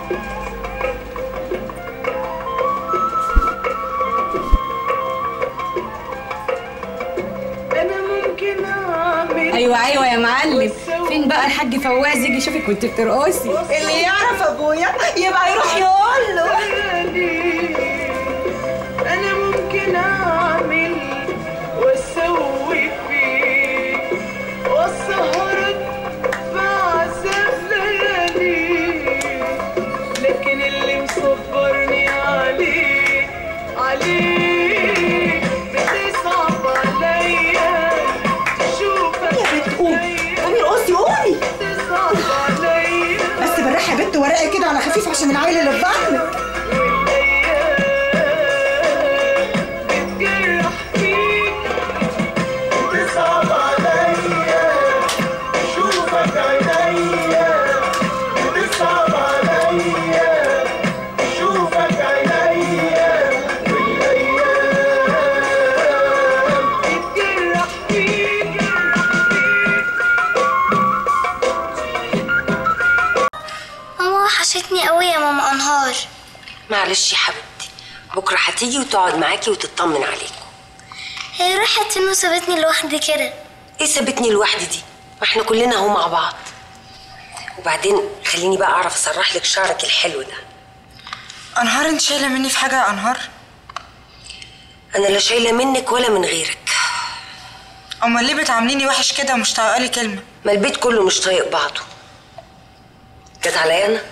انا ممكن اعمل ايوه ايوه يا معلم فين بقى الحاج فواز يجي يشوفك وانت بترقصي اللي يعرف ابويا يبقى يروح يقول له انا ممكن اعمل واسوي فيك واسهرك في عذاب لياليك لكن اللي مصبرني عليك عليك بتصعب عليا تشوفك يا بنت قومي قومي ارقصي قومي بتصعب عليا بس بالراحه يا بنت ورقي كده على خفيف عشان العيل اللي في بطنك بتجرح فيك بتصعب عليا شوفك عينيا بتصعب عليا شوفك عينيا والايام بتجرح فيك ماما وحشتني قوي يا ماما انهار معلش يا حبيبتي بكره هتيجي وتقعد معاكي وتطمن عليكم هي راحت فين وسابتني لوحدي كده ايه سابتني لوحدي دي ما احنا كلنا اهو مع بعض وبعدين خليني بقى اعرف اسرح لك شعرك الحلو ده انهار انت شايله مني في حاجه يا انهار انا لا شايله منك ولا من غيرك امال ليه بتعامليني وحش كده ومش طايقه لي كلمه ما البيت كله مش طايق بعضه جت عليا انا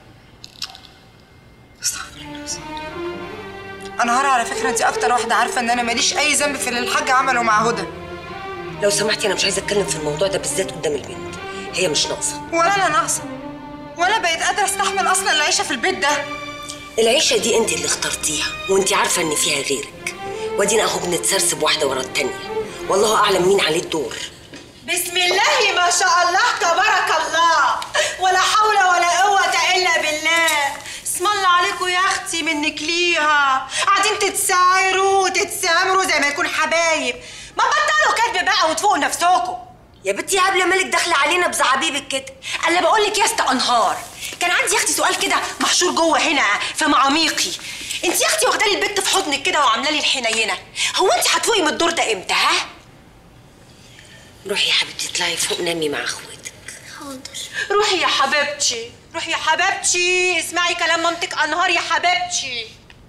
انهار على فكره انت اكتر واحده عارفه ان انا ماليش اي ذنب في اللي الحاج عمله مع هدى لو سمحتي انا مش عايزه اتكلم في الموضوع ده بالذات قدام البنت هي مش ناقصه ولا انا ناقصه ولا بقيت قادره استحمل اصلا العيشه في البيت ده العيشه دي انت اللي اخترتيها وانت عارفه ان فيها غيرك وادينا اهو بنتسرسب واحده ورا التانيه والله اعلم مين عليه الدور بسم الله ما شاء الله تبارك الله ولا حول ولا قوة إلا بالله اسم الله عليكم يا أختي منك ليها قاعدين تتسايروا وتتسامروا زي ما يكون حبايب ما بطلوا كدب بقى وتفوقوا نفسكم يا بنتي يا قبل مالك داخله علينا بزعابيبك كده انا بقول لك يا استا انهار كان عندي يا اختي سؤال كده محشور جوه هنا في معاميقي انت يا اختي واخده لي البت في حضنك كده وعامله لي الحنينه هو انت هتفوقي من الدور ده امتى ها روحي يا حبيبتي اطلعي فوق نامي مع اخواتك حاضر روحي يا حبيبتي روحي يا حبيبتي اسمعي كلام مامتك انهار يا حبيبتي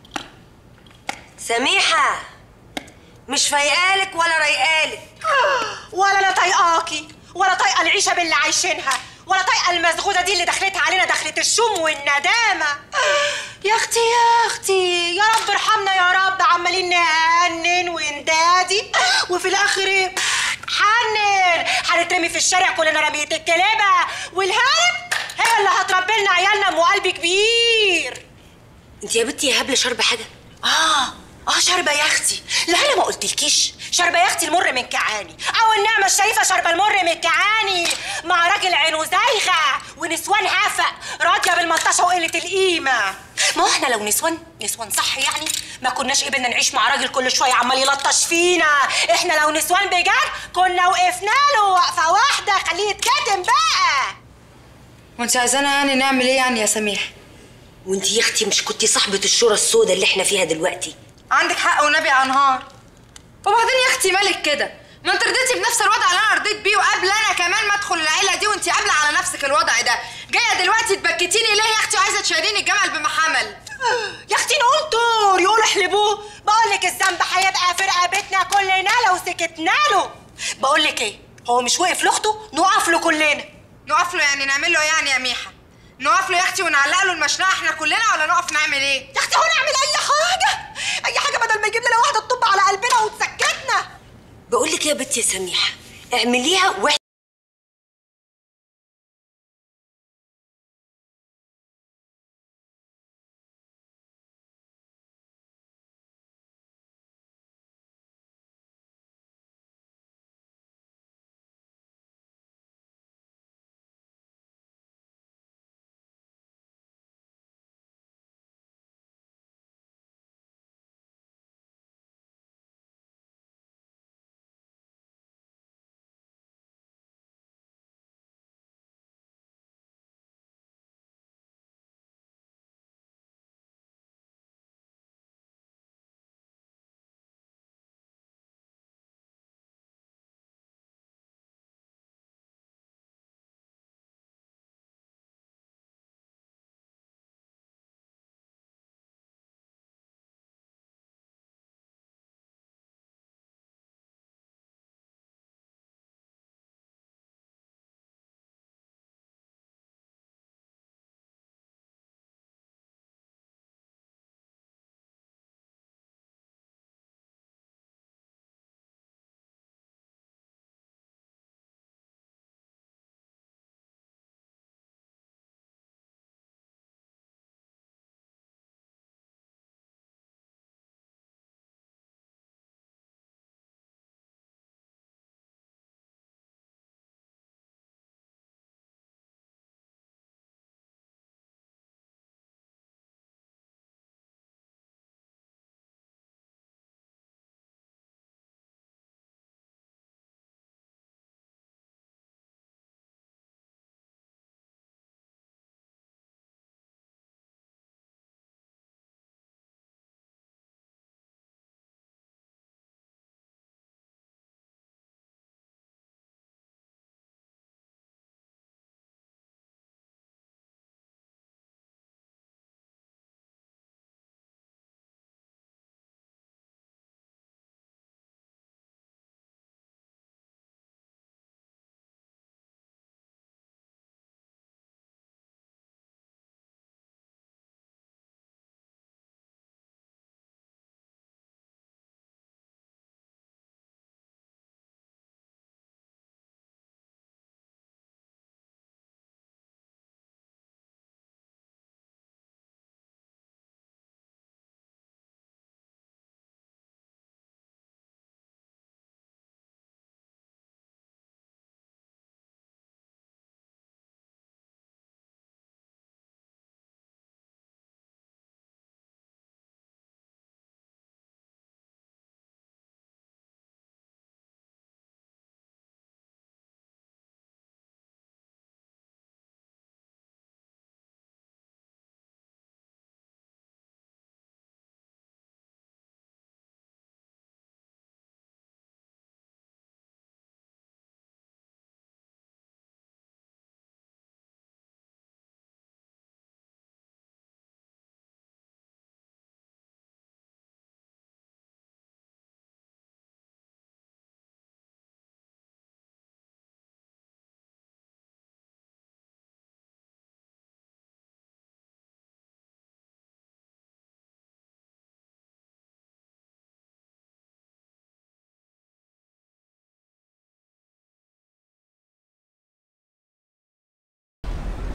سميحه مش فايقالك ولا رايقالك ولا انا طايقاكي ولا طايقه العيشه باللي عايشينها ولا طايقه المسغوده دي اللي دخلتها علينا دخلة الشوم والندامه يا اختي يا اختي يا رب ارحمنا يا رب عمالين نهنن وندادي وفي الاخر ايه حنن هنترمي في الشارع كلنا رمية الكلابه والهرب هي اللي هتربي لنا عيالنا ام قلب كبير انت يا بنتي يا هبله شاربه حاجه اه اه شاربه يا اختي لا انا ما قلتلكيش شاربه يا اختي المر من كعاني او النعمه الشريفه شاربه المر من كعاني مع راجل عينه زايغه ونسوان هفق راضيه بالمطشه وقله القيمه ما هو احنا لو نسوان نسوان صح يعني ما كناش قبلنا نعيش مع راجل كل شويه عمال يلطش فينا احنا لو نسوان بجد كنا وقفنا له وقفه واحده خليه يتكتم بقى وانت عايزانا يعني نعمل ايه يعني يا سميح وانت يا اختي مش كنتي صاحبه الشورى السوداء اللي احنا فيها دلوقتي عندك حق ونبي يا انهار وبعدين يا اختي مالك كده ما انت رضيتي بنفس الوضع اللي انا رضيت بيه وقبل انا كمان ما ادخل العيله دي وانت قابله على نفسك الوضع ده جايه دلوقتي تبكتيني ليه يا اختي وعايزه تشيليني الجمل بمحمل يا اختي نقول دور يقولوا احلبوه بقول لك الذنب هيبقى في رقبتنا كلنا لو سكتنا له بقول لك ايه هو مش وقف لاخته نقف له كلنا نقف له يعني نعمل له يعني يا ميحه نقف له يا اختي ونعلق له المشنقه احنا كلنا ولا نقف نعمل ايه يا اختي هو نعمل اي حاجه اي حاجه بدل ما يجيب لنا واحده تطب على قلبنا وتسكتنا بقول لك يا بنتي يا سميحه اعمليها واحنا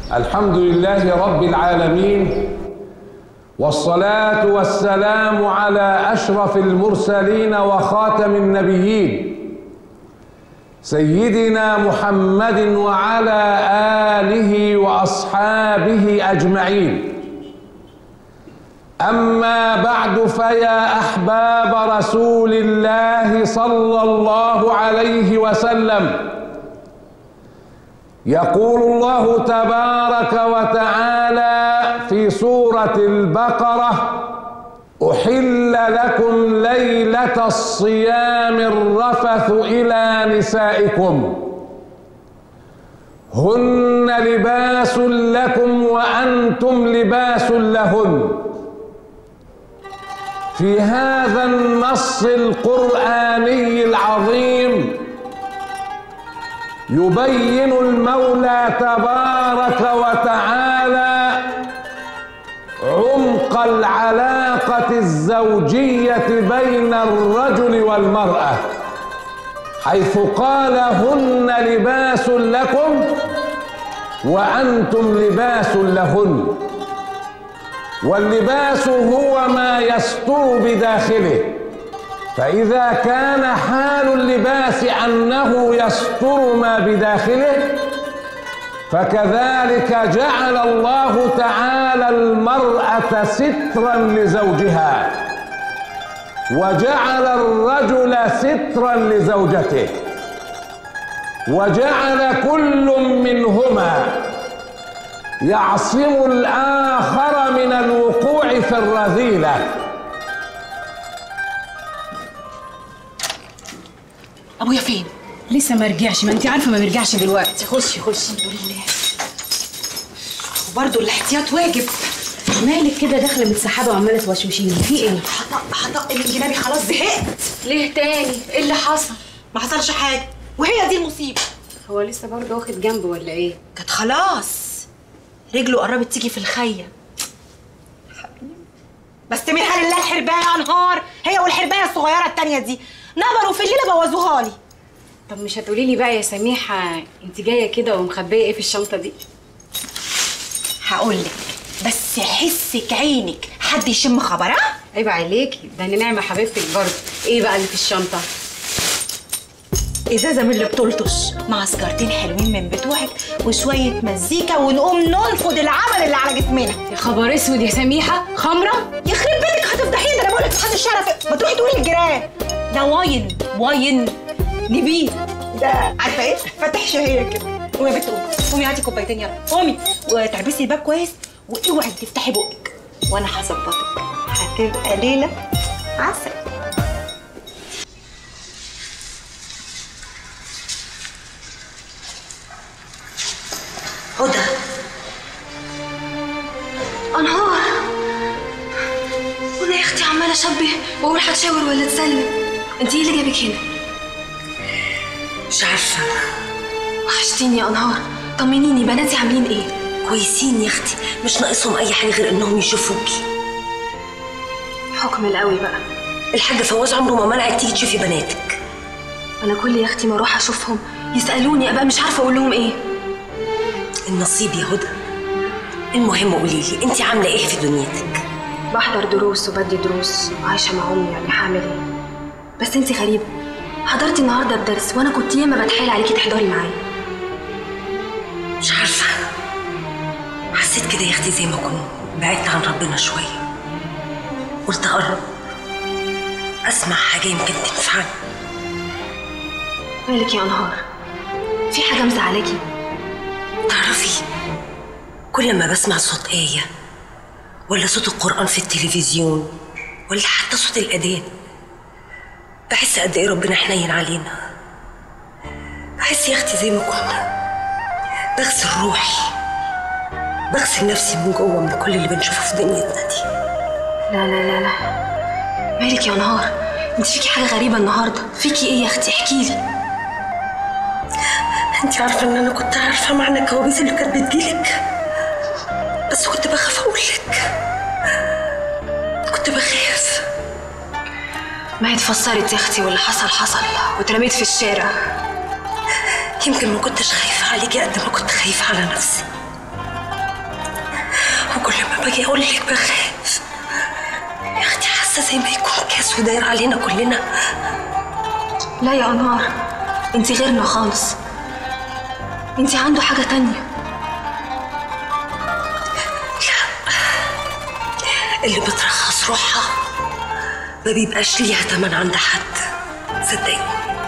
الحمد لله رب العالمين والصلاة والسلام على أشرف المرسلين وخاتم النبيين سيدنا محمد وعلى آله وأصحابه أجمعين أما بعد فيا أحباب رسول الله صلى الله عليه وسلم يقول الله تبارك وتعالى في سورة البقرة أحل لكم ليلة الصيام الرفث إلى نسائكم هن لباس لكم وأنتم لباس لهن في هذا النص القرآني العظيم يبين المولى تبارك وتعالى عمق العلاقة الزوجية بين الرجل والمرأة حيث قال هن لباس لكم وأنتم لباس لهن واللباس هو ما يستر بداخله فإذا كان حال اللباس أنه يستر ما بداخله فكذلك جعل الله تعالى المرأة سترا لزوجها وجعل الرجل سترا لزوجته وجعل كل منهما يعصم الآخر من الوقوع في الرذيلة ابويا فين لسه ما رجعش ما انت عارفه ما بيرجعش دلوقتي خشي خشي الحمد لله وبرضه الاحتياط واجب مالك كده داخله متسحبه وعماله توشوشيني في ايه حطق حطق من جنابي خلاص زهقت ليه تاني ايه اللي حصل ما حصلش حاجه وهي دي المصيبه هو لسه برضه واخد جنب ولا ايه كانت خلاص رجله قربت تيجي في الخيه بس من حال الله الحربايه انهار هي والحربايه الصغيره التانيه دي نبروا في الليله بوظوها لي طب مش هتقولي لي بقى يا سميحه انت جايه كده ومخبيه ايه في الشنطه دي هقول لك بس حسك عينك حد يشم خبر ها عيب عليكي ده انا نعمه حبيبتك برضه ايه بقى اللي في الشنطه ازازه من اللي بتلطش مع سكرتين حلوين من بتوعك وشويه مزيكا ونقوم ننفض العمل اللي على جسمنا يا خبر اسود يا سميحه خمره يخرب بيتك هتفضحيني ده انا بقول لك محدش الشرف ما تروحي تقولي للجيران ده واين واين نبيل ده عارفه ايه فتح شهيه كده قومي يا بنت قومي قومي هاتي كوبايتين يلا قومي وتعبسي الباب كويس واوعي تفتحي بقك وانا هظبطك هتبقى ليله عسل هدى انهار وانا يا اختي عماله اشبه واقول هتشاور ولا تسلم انت ايه اللي جابك هنا مش عارفة وحشتيني يا انهار طمنيني بناتي عاملين ايه كويسين يا اختي مش ناقصهم اي حاجة غير انهم يشوفوكي حكم القوي بقى الحاج فواز عمره ما منعك تيجي تشوفي بناتك انا كل يا اختي ما اروح اشوفهم يسالوني ابقى مش عارفه اقول لهم ايه النصيب يا هدى المهم قولي لي انت عاملة ايه في دنيتك بحضر دروس وبدي دروس وعايشه معاهم يعني هعمل ايه بس انت غريبه حضرتي النهارده الدرس وانا كنت ياما بتحايل عليكي تحضري معايا مش عارفة حسيت كده يا اختي زي ما كنت بعدت عن ربنا شوية قلت اقرب اسمع حاجة يمكن تنفعني مالك يا انهار في حاجه مزعلاكي تعرفي كل ما بسمع صوت آية ولا صوت القرآن في التلفزيون ولا حتى صوت الأذان بحس قد إيه ربنا حنين علينا بحس يا أختي زي ما كنا بغسل روحي بغسل نفسي من جوه من كل اللي بنشوفه في دنيتنا دي لا لا لا لا مالك يا نهار انت فيكي حاجه غريبه النهارده فيكي ايه يا اختي احكي لي انت عارفة ان انا كنت عارفة معنى الكوابيس اللي كانت بتجيلك بس كنت بخاف اقولك كنت بخاف ما هي اتفسرت يا اختي واللي حصل حصل واترميت في الشارع يمكن ما كنتش خايفة عليكي قد ما كنت خايفة على نفسي وكل ما باجي اقول لك بخاف يا اختي حاسه زي ما يكون كاس وداير علينا كلنا لا يا انهار انت غيرنا خالص انت عنده حاجه تانية اللي بترخص روحها ما بيبقاش ليها تمن عند حد صدقيني